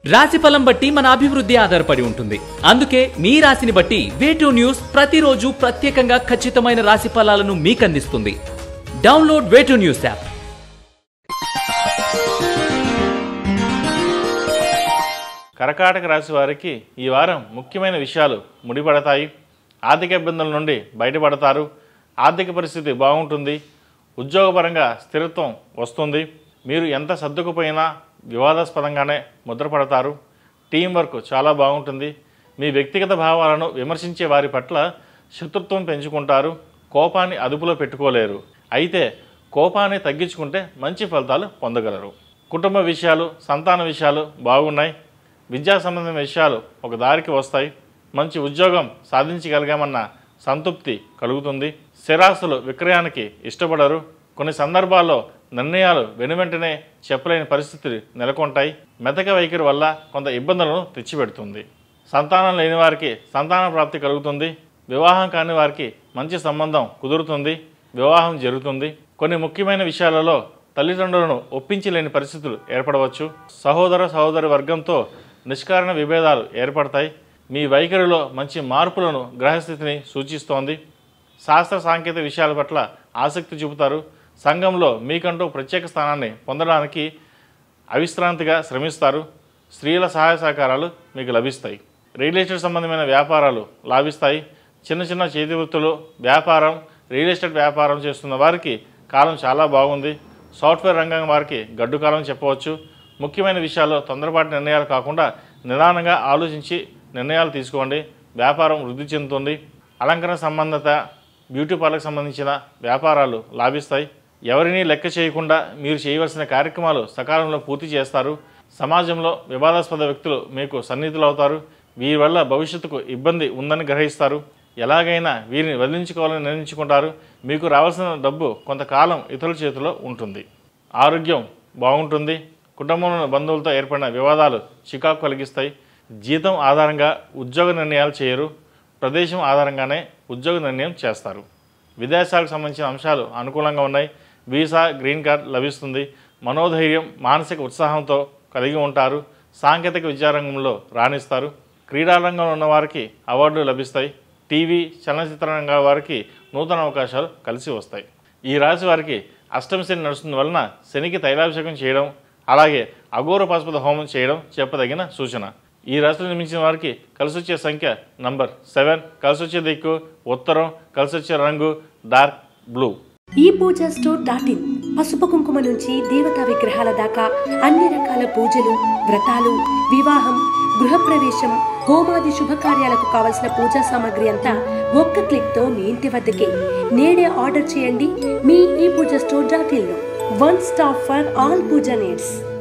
రాశి ఫలం బట్టి మన అభివృద్ధి ఆధారపడి ఉంటుంది అందుకే మీ రాశిని బట్టి వేటూ న్యూస్ ప్రతిరోజు ప్రత్యేకంగా ఖచ్చితమైన రాశి ఫలాలను మీకు అందిస్తుంది డౌన్లోడ్ వేటూ న్యూస్ యాప్ కర్కాటక రాశి వారికి ఈ వారం ముఖ్యమైన విషయాలు ముడిపడతాయి ఆర్థిక ఇబ్బందుల నుండి బయటపడతారు ఆర్థిక పరిస్థితి బాగుంటుంది ఉద్యోగపరంగా స్థిరత్వం వస్తుంది మీరు ఎంత సర్దుకుపోయినా వివాదాస్పదంగానే ముద్రపడతారు టీం వర్క్ చాలా బాగుంటుంది మీ వ్యక్తిగత భావాలను విమర్శించే వారి పట్ల శత్రుత్వం పెంచుకుంటారు కోపాన్ని అదుపులో పెట్టుకోలేరు అయితే కోపాన్ని తగ్గించుకుంటే మంచి ఫలితాలు పొందగలరు కుటుంబ విషయాలు సంతాన విషయాలు బాగున్నాయి విద్యా సంబంధమైన విషయాలు ఒక దారికి వస్తాయి మంచి ఉద్యోగం సాధించగలిగామన్న సంతృప్తి కలుగుతుంది స్థిరాస్తులు విక్రయానికి ఇష్టపడరు కొన్ని సందర్భాల్లో నిర్ణయాలు వెనువెంటనే చెప్పలేని పరిస్థితులు నెలకొంటాయి మెతక వైఖరి వల్ల కొంత ఇబ్బందులను తెచ్చిపెడుతుంది సంతానం లేని వారికి సంతాన ప్రాప్తి కలుగుతుంది వివాహం కాని వారికి మంచి సంబంధం కుదురుతుంది వివాహం జరుగుతుంది కొన్ని ముఖ్యమైన విషయాలలో తల్లిదండ్రులను ఒప్పించలేని పరిస్థితులు ఏర్పడవచ్చు సహోదర సహోదరి వర్గంతో నిష్కారణ విభేదాలు ఏర్పడతాయి మీ వైఖరిలో మంచి మార్పులను గ్రహస్థితిని సూచిస్తోంది శాస్త్ర సాంకేతిక విషయాల పట్ల ఆసక్తి చూపుతారు సంఘంలో మీకంటూ ప్రత్యేక స్థానాన్ని పొందడానికి అవిశ్రాంతిగా శ్రమిస్తారు స్త్రీల సహాయ సహకారాలు మీకు లభిస్తాయి రియల్ ఎస్టేట్ సంబంధమైన వ్యాపారాలు లాభిస్తాయి చిన్న చిన్న చేతి వృత్తులు వ్యాపారం రియల్ ఎస్టేట్ వ్యాపారం చేస్తున్న వారికి కాలం చాలా బాగుంది సాఫ్ట్వేర్ రంగం వారికి గడ్డు కాలం చెప్పవచ్చు ముఖ్యమైన విషయాల్లో తొందరపాటు నిర్ణయాలు కాకుండా నిదానంగా ఆలోచించి నిర్ణయాలు తీసుకోండి వ్యాపారం వృద్ధి చెందుతుంది అలంకరణ సంబంధిత బ్యూటీ పార్లర్కి సంబంధించిన వ్యాపారాలు లాభిస్తాయి ఎవరినీ లెక్క చేయకుండా మీరు చేయవలసిన కార్యక్రమాలు సకాలంలో పూర్తి చేస్తారు సమాజంలో వివాదాస్పద వ్యక్తులు మీకు సన్నిహితులు అవుతారు వీరి వల్ల భవిష్యత్తుకు ఇబ్బంది ఉందని గ్రహిస్తారు ఎలాగైనా వీరిని వదిలించుకోవాలని నిర్ణయించుకుంటారు మీకు రావాల్సిన డబ్బు కొంతకాలం ఇతరుల చేతిలో ఉంటుంది ఆరోగ్యం బాగుంటుంది కుటుంబంలోని బంధువులతో ఏర్పడిన వివాదాలు చికాకు కలిగిస్తాయి జీతం ఆధారంగా ఉద్యోగ నిర్ణయాలు చేయరు ప్రదేశం ఆధారంగానే ఉద్యోగ నిర్ణయం చేస్తారు విదేశాలకు సంబంధించిన అంశాలు అనుకూలంగా ఉన్నాయి వీసా గ్రీన్ కార్డ్ లభిస్తుంది మనోధైర్యం మానసిక ఉత్సాహంతో కలిగి ఉంటారు సాంకేతిక విద్యారంగంలో రాణిస్తారు క్రీడారంగంలో ఉన్న వారికి అవార్డులు లభిస్తాయి టీవీ చలనచిత్ర రంగాల వారికి నూతన అవకాశాలు కలిసి వస్తాయి ఈ రాశి వారికి అష్టమి శని నడుస్తున్న వలన శనికి తైలాభిషేకం చేయడం అలాగే అఘోర పశుపత హోమం చేయడం చెప్పదగిన సూచన ఈ రాశిలో నిర్మించిన వారికి కలిసి వచ్చే సంఖ్య నంబర్ సెవెన్ కలిసి వచ్చే దిక్కు ఉత్తరం కలిసి వచ్చే రంగు డార్క్ బ్లూ ఈ పూజా స్టోర్ డాట్ ఇన్ పసుపు కుంకుమ నుంచి దేవతా విగ్రహాల దాకా అన్ని రకాల పూజలు వ్రతాలు వివాహం గృహప్రవేశం హోమాది శుభకార్యాలకు కావలసిన పూజా సామాగ్రి అంతా ఒక్క క్లిక్ తో మీ ఇంటి వద్దకే నేడే ఆర్డర్ చేయండి మీ ఈ పూజా స్టోర్ డాట్ ఇన్ లో one stop for all pooja needs